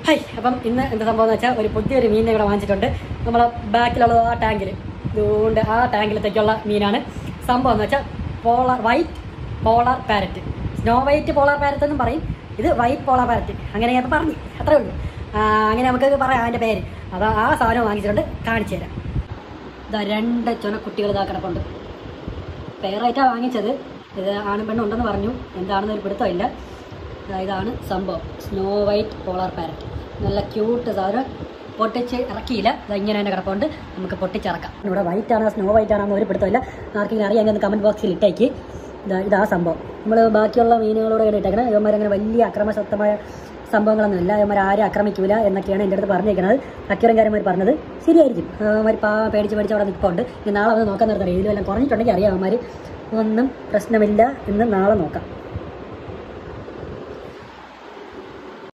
high അപ്പം ഇന്ന് എന്താ സംഭവം എന്ന് വെച്ചാൽ ഒരു പുതിയൊരു മീനിനെ ഇവിടെ വാങ്ങിച്ചിട്ടുണ്ട് നമ്മളെ ബാക്കിലുള്ള ആ ടാങ്കിൽ ഇതുകൊണ്ട് ആ ടാങ്കിലത്തേക്കുള്ള മീനാണ് സംഭവം എന്ന് വെച്ചാൽ polar white polar parrot snow white polar parrot എന്നും പറയും ഇത് വൈറ്റ് പോളാർ പാരറ്റ് അങ്ങനെ ഞാൻ പറഞ്ഞു അത്രേ ഉള്ളൂ ആ, അങ്ങനെ നമുക്ക് പറയാം അതിൻ്റെ പേര് അപ്പോൾ ആ സാധനം വാങ്ങിച്ചിട്ടുണ്ട് കാണിച്ചു തരാം ഇതാ രണ്ട് ചുണക്കുട്ടികൾ ഇതാ കിടപ്പുണ്ട് പേറായിട്ടാണ് വാങ്ങിച്ചത് ഇത് ആണും പെണ്ണും ഉണ്ടെന്ന് പറഞ്ഞു എന്താണെന്ന് ഒരു പിടുത്തമില്ല ദാ ഇതാണ് സംഭവം സ്നോ വൈറ്റ് പോളാർ പാരറ്റ് നല്ല ക്യൂട്ട് സാധനം പൊട്ടിച്ച് ഇറക്കിയില്ല ഇത് ഇങ്ങനെ തന്നെ കിടപ്പുണ്ട് നമുക്ക് പൊട്ടിച്ചിറക്കാം ഇവിടെ വൈറ്റ് ആണോ സ്നോ വൈറ്റ് ആണോ ഒരു പിടുത്തമില്ല ആർക്കെങ്കിലും അറിയാമെങ്കിൽ ഒന്ന് കമൻറ്റ് ബോക്സിൽ ഇട്ടേക്ക് ഇതാ ഇതാ സംഭവം നമ്മൾ ബാക്കിയുള്ള മീനുകളോട് കൂടെ ഇട്ടേക്കണം ഇവന്മാരങ്ങനെ വലിയ അക്രമശക്തമായ സംഭവങ്ങളൊന്നുമില്ല ഇവന്മാർ ആരും ആക്രമിക്കൂല എന്നൊക്കെയാണ് എൻ്റെ അടുത്ത് പറഞ്ഞേക്കുന്നത് അക്യൂറൻകാരന്മാർ പറഞ്ഞത് ശരിയായിരിക്കും അവന്മാർ പാ പേടിച്ച് പേടിച്ച് അവിടെ നിൽപ്പുണ്ട് ഇനി നാളെ വന്ന് നോക്കാൻ നിർത്തറിയാം ഇതിലെല്ലാം കുറഞ്ഞിട്ടുണ്ടെങ്കിൽ അറിയാം അവന്മാർ ഒന്നും പ്രശ്നമില്ല എന്ന് നാളെ നോക്കാം